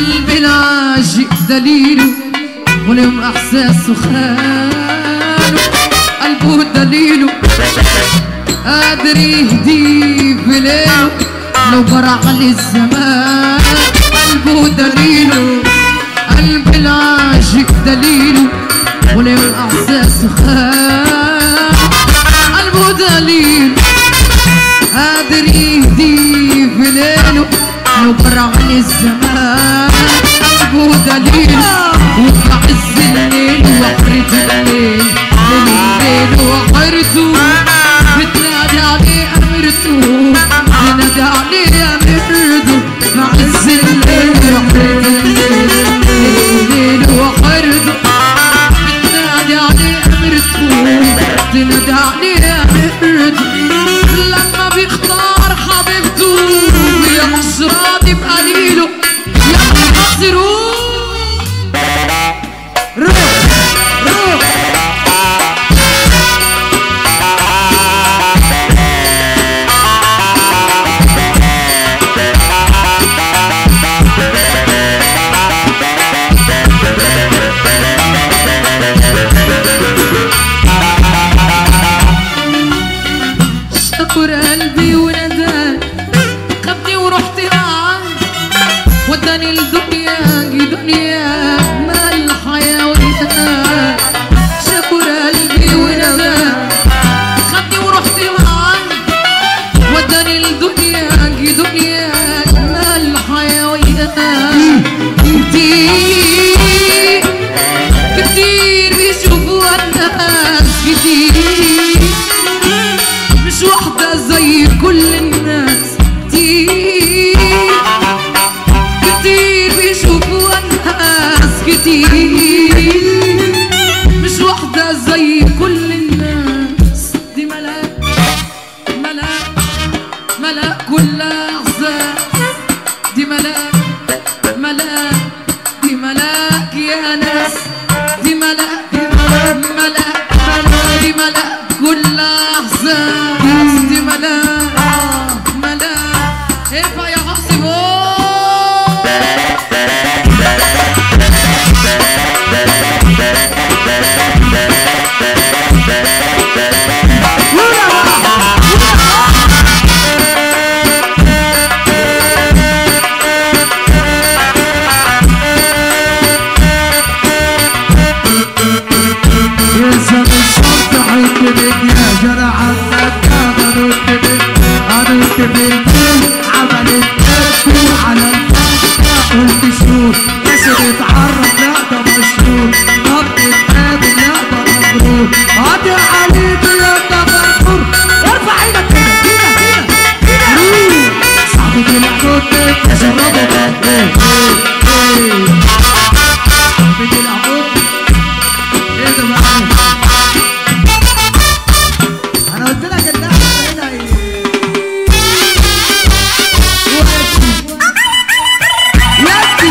قلبي العاشق دليله واليوم احساسه خانه قلبه دليله قادر يهديه في ليله لو برع عليه الزمان قلبه دليله قلب العاشق دليله واليوم احساسه خانه قلبه دليله قادر يهديه في ليله لو برع عليه الزمان قلبه دليل وفي عز الليل وحرة الليل من الليل وحرته بتنادي عليه أمرته بتنادي عليه أمرته في عز الليل وحرة الليل من الليل وحرته بتنادي عليه أمرته بتنادي عليه أمرته لما بيختار حبيبته بيعيش راضي بقليله يا روح روح روح شكر قلبي وندان خدني ورحت معاه وداني الدنيا دنيا ما الحياة والإنسان شكر قلبي وندان خدني ورحت معاه وداني الدنيا دنيا ما الحياة والإنسان كتير كتير بيشوفوا الناس كتير مش واحدة زي كل الناس كتير كتير بيشوفوا الناس كتير مش واحدة زي كل الناس دي ملاك ملاك ملاك كل أحزان دي ملاك ملاك دي ملاك يا ناس دي ملاك ملاك ملاك دي ملاك كل أحزان دي ملاك ملاك ارفع يا حسبون يلزم الشرط حيكمك يا جرع عنك انا نكتب انا نكتب عمل التاكو على الفتح قلت شهور ناس بيتعرف لا ده مشهور طب نتقابل لا ده مبرور قاطع عليك يا ده مغفور ارفع ايدك كده كده كده كده صاحبي العمود تشربه ايه ايه ايه صاحبي العمود ايه ده بقى انا قلت لك ان احنا هنا ايه يكفي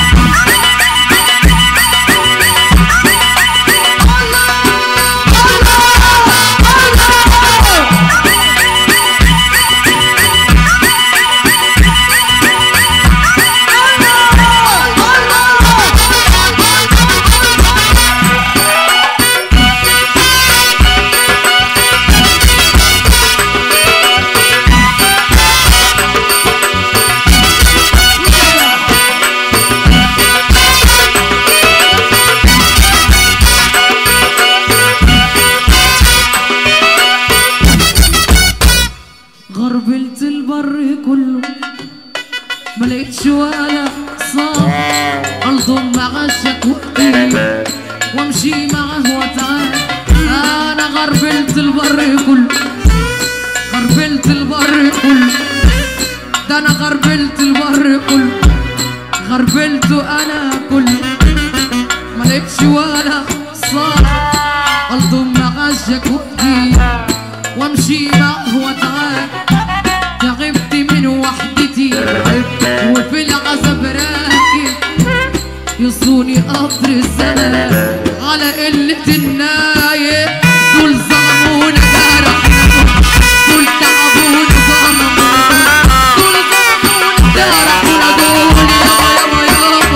غربلت البر كله ما لقيتش ولا صار الضم مع الشكوى وامشي معه وتعال انا غربلت البر كله غربلت البر كله ده انا غربلت البر كله غربلته انا كله ما لقيتش ولا صار الضم مع الشكوى وامشي معه وتعال تعبت من وحدتي وفي العذاب راكب يصوني قطر الزمان على قلة النايم دول ظلمونا جرحنا دول تعبونا ظلمونا دول ظلمونا جرحنا دول يابا يابا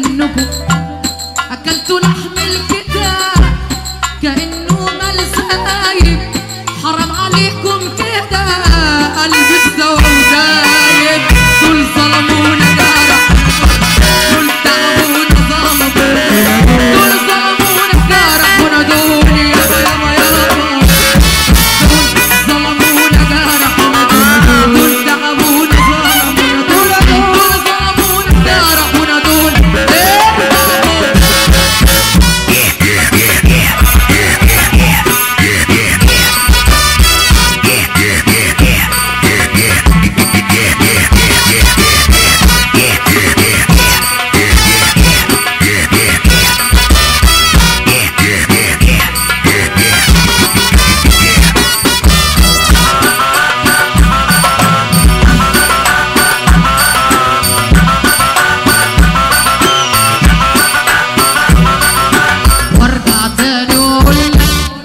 منكم اكلتوا لحم الكتاب كانه مال سايب حرام عليكم كده قلبي استوى ودايب دول ظلمونا جرح دول تعبونا ظلموا دول ظلمونا جرحونا دول يا يابا يابا دول ظلمونا جرحونا دول دول تعبونا ظلمونا دول دول ظلمونا جرحونا دول ايه وارجع تاني واقول لك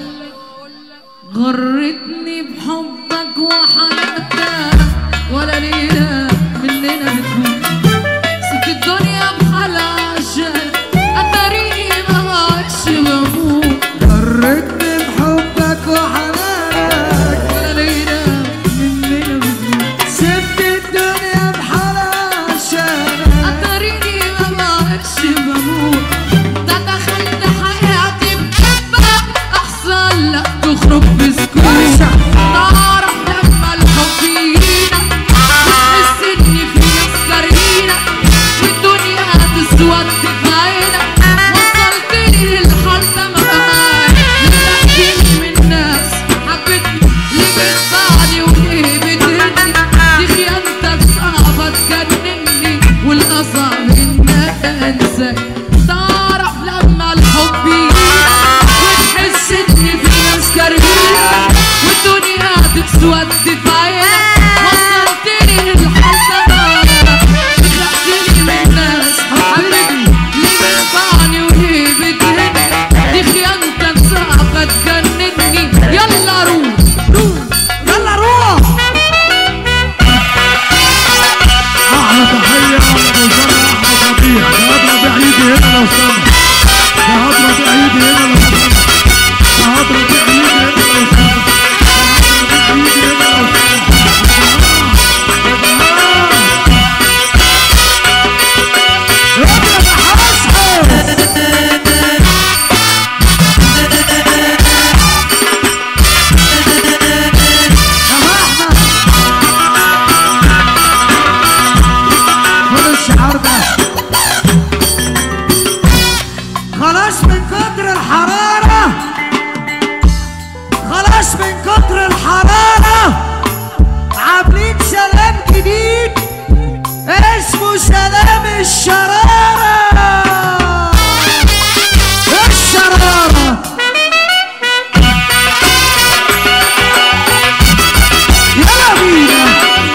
غرتني بحبك وحياتك ولا ليلة مننا بتكون سبت الدنيا بحالها عشان اتاريني ما بقاش بموت غرتني بحبك وحنانك ولا ليلة مننا بتكون سبت الدنيا بحالها عشانك اتاريني ما بقاش بموت ده دخلت حياتي بحبك احسن لك تخرج بسكوت تعرف لما الحب يجينا وتحس ان في ناس كارهينا والدنيا هتسود في عينك وصلتني للحال ده معاك لقيتني من ناس حبتني ليه بتبعني وليه بتهدي دي خيانتك صعبة تجنني والاصعب انك انساك تعرف لما الحب يجينا وتحس ان في ناس كارهينا والدنيا هتسود في عينك وصلتني للحال ده معاك خدتني من ناس حبتني ليه بتبعني وليه بتهدي دي خيانتك صعبة تجنني يلا روح روح يلا روح احلى تحيه لابو زرع احمد ربيع ده هضرب عيدي هنا لو سمح ده هضرب عيدي هنا لو سمح ده هضرب عيدي هنا لو سمح ده هضرب عيدي هنا لو سمح اضرب حاسحب يا احمد خد الشعار ده خلاص من كتر الحرارة خلاص من كتر الحرارة عاملين سلام جديد اسمه سلام الشرارة الشرارة يلا بينا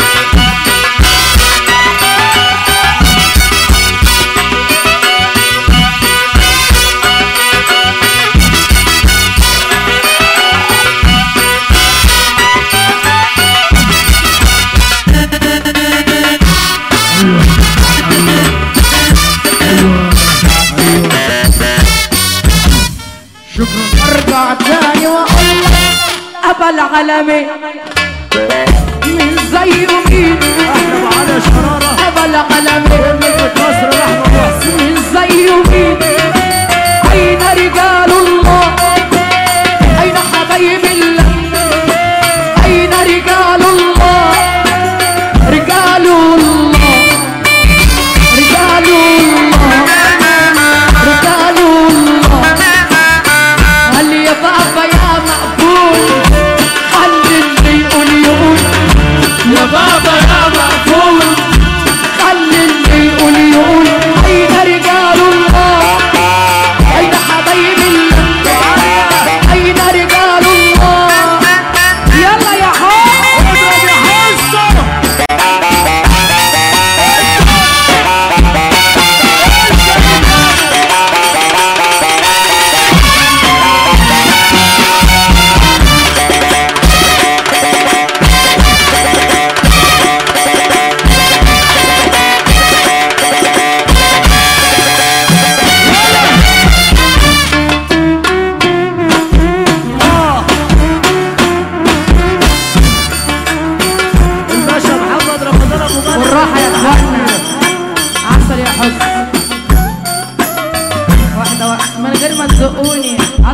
شكرا ارجع تاني واقول لك ابا العالمين من زي مين احنا معانا شرارة ابا العالمين نجمة مصر رحمة الله من زي مين اين رجال الله اين حبايب الله اين رجال الله رجال الله رجال الله رجال الله قال يا بابا يا مقبول خلي اللي يقول يقول يا بابا يا مقبول خلي اللي يقول يقول أين رجال الله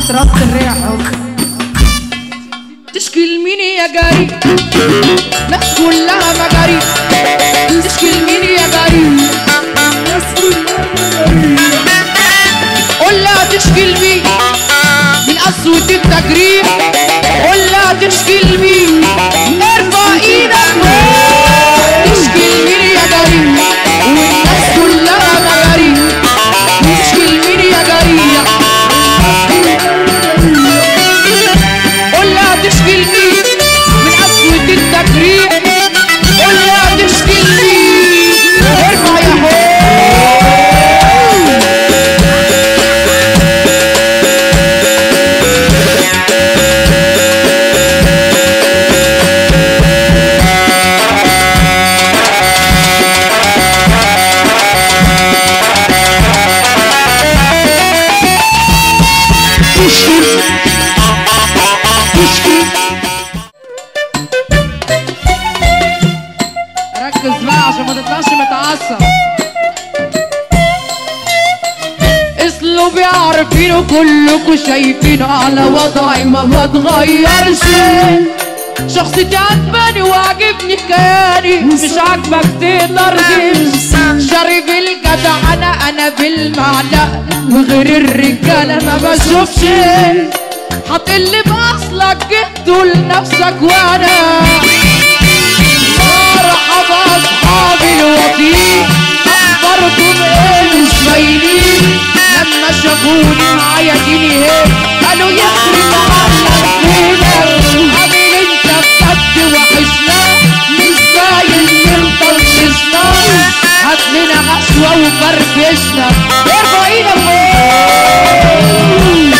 ربط الريح تشكي لمين يا جاري ناس كلها مجاري تشكي لمين يا جاري ناس كلها مجاري قول لها تشكي لمين من قسوة التجريح قول لها تشكي لمين ارفع ايدك فوق تشكي لمين يا جاري والناس كلها مجاري تشكي لمين يا جاري قول لها تشكي لمين من قسوة التجريح قول لها تشكي لمين ارفع يا حب تشكي تشكي ركز بقى عشان ما تطلعش متعصب اسلوبي عارفينه كلكوا شايفينه على وضعي ما بتغيرش شخصيتي عجباني وعجبني كياني مش عاجبك تقدر تمشي شارب الجدع انا انا بالمعلقه وغير الرجاله ما بشوفش هتقلب اصلك جهد لنفسك وانا مرحبا اصحابي الوطين اخباركم ايه مش باينين لما شافوني معايا ديني هيك قالوا يخرب عنك فينا قابل انت بجد وحشنا مش باين انت رخصنا هات لنا غشوة وفرفشنا ارفع ايدك فوق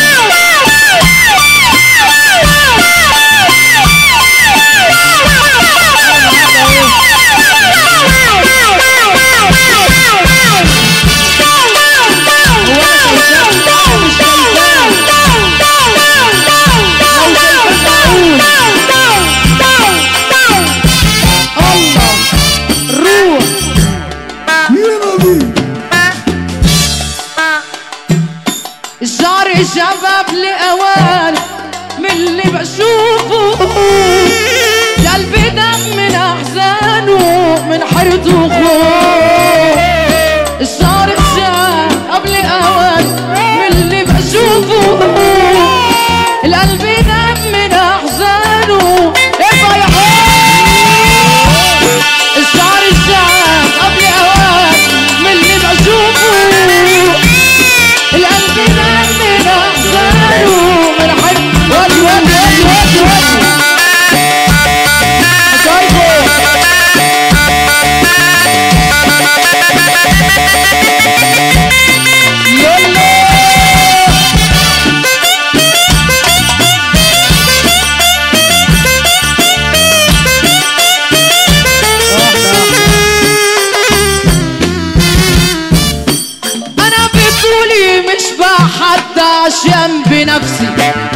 الله روح يلا بينا الشعر شباب لأوان من اللي بشوفه قلبي دم من أحزانه من حيرته وخوف الشعر شباب لأوان من اللي بشوفه القلب دم من أحزانه ارفع يا حب الشعر الشاب قبل أوان من اللي بشوفه القلب نام من أحزانه من حب ودي ودي ودي ودي ودي شايفه يلا انا بطولي مش بحد عشان بنفسي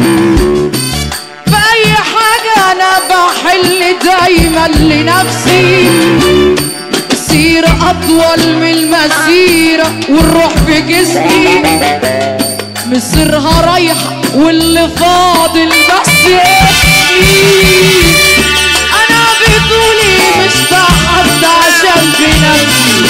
بأي حاجة انا بحل دايما لنفسي السيرة اطول من المسيرة والروح في جسمي مصيرها رايحة واللي فاضل بس اسمي انا بطولي مش بحد عشان بنفسي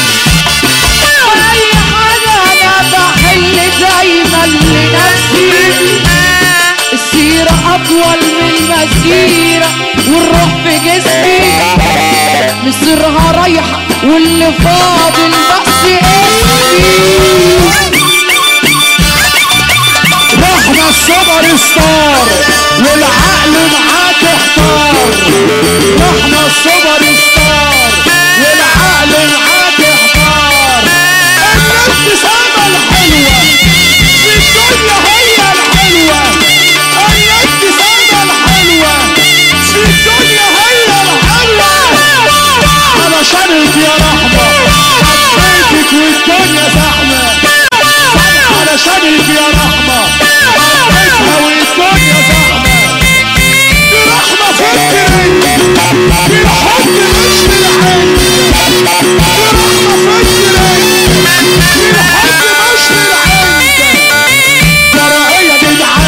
أي حاجة أنا بحل دايما لنفسي السيرة أطول من المسيرة والروح في جسمي مصيرها رايحة واللي فاضل بس اسمي رحنا السوبر ستار والعقل معاك احتار رحنا السوبر ستار والعقل معاك احتار الابتسامة الحلوة في الدنيا هي الحلوة الابتسامة الحلوة في الدنيا هي الحلوة علشانك يا رحمة حبيتك والدنيا زحمة علشانك يا رحمة حبيتها والدنيا زحمة دي رحمة فكري دي الحب مش في العين دي رحمة فكري دي الحب مش في العين ترى هي دي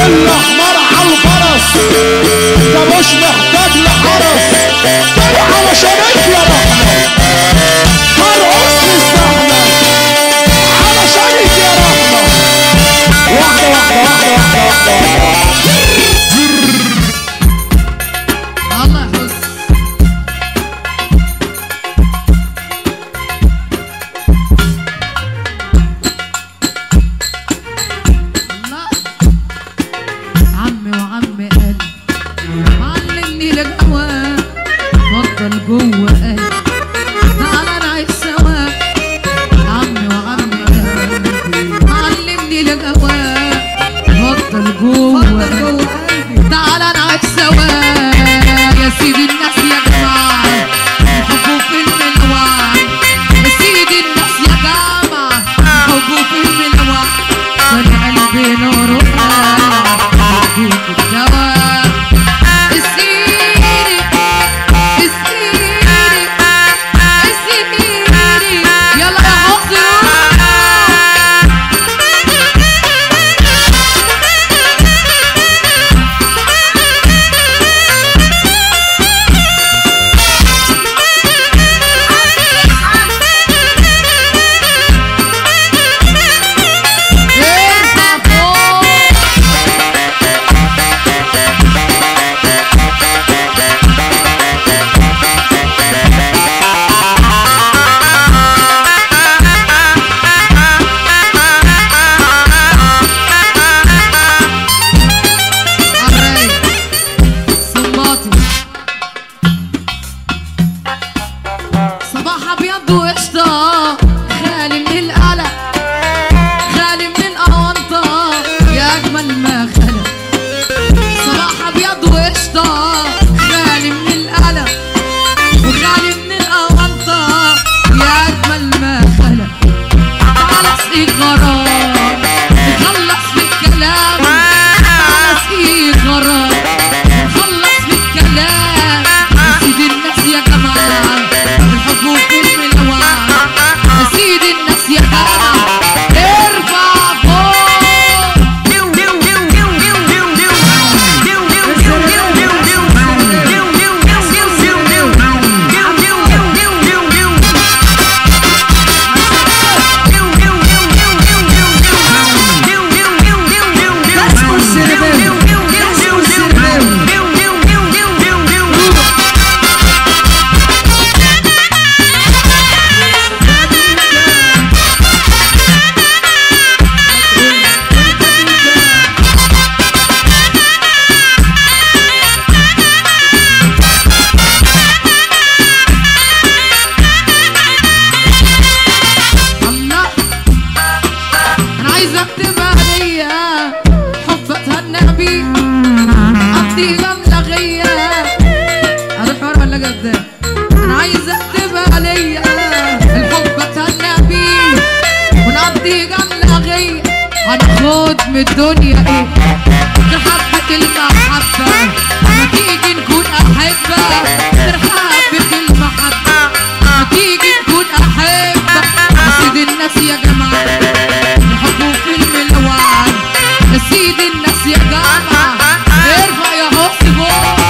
الحمار على الفرس ده مش محتاج لحرس جاي علشانك يا رحمة هرقص في الزحمة علشانك يا رحمة واحدة واحدة واحدة واحدة واحدة واحدة الله يحس الله عمي وعمي قلبي معلمني لجوا فضل جوه قلبي تعالى نعيش سوا عمي وعمي قلبي معلمني لجوا فضل جوه قلبي تعالى نعيش سوا يا سيدي الناس يا جماعة حبوا فيلم الوعي يا سيدي الناس يا جماعة حبوا فيلم الوعي كان قلبي نور يديك الدواء اسقيني اسقيني اسقيني يلا يا حسن ارفع فوق الرايق صنباطي صباح ابيض وقشطه خالي من القلق خالي من الاونطه يا اجمل ما خلق صباح ابيض وقشطه خالي من القلق وخالي من الاونطه يا اجمل ما خلق تعال اسقي غرام نخلص في الكلام تعال اسقي غرام نخلص في الكلام يا سيدي الناس يا جماعة الحب وفيلم الأوان يا سيدي الناس يا جماعة ارفع فوق الله انا عايزه اكتب هديه حب اتهنى بيه قضي جمله غيه اروح ورا ولا قدام انا عايزه اكتب هديه الحب اتهنى بيه ونقضي جمله غيه هناخد من الدنيا ايه تحبة المحبة ما تيجي نكون أحبة ترحب المحبة ما تيجي نكون أحبة يا سيد الناس يا جماعة الحب فيلم الوعي يا سيد الناس يا جماعة ارفع يا حسن فوق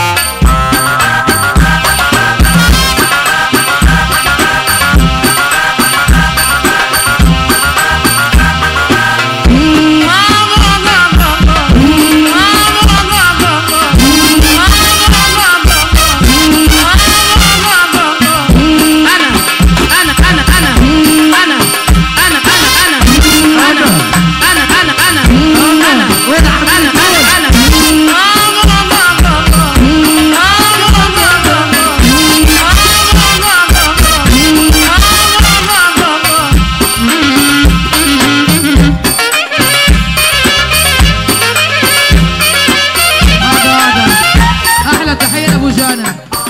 هذا هذا احلى تحيه لابو جانا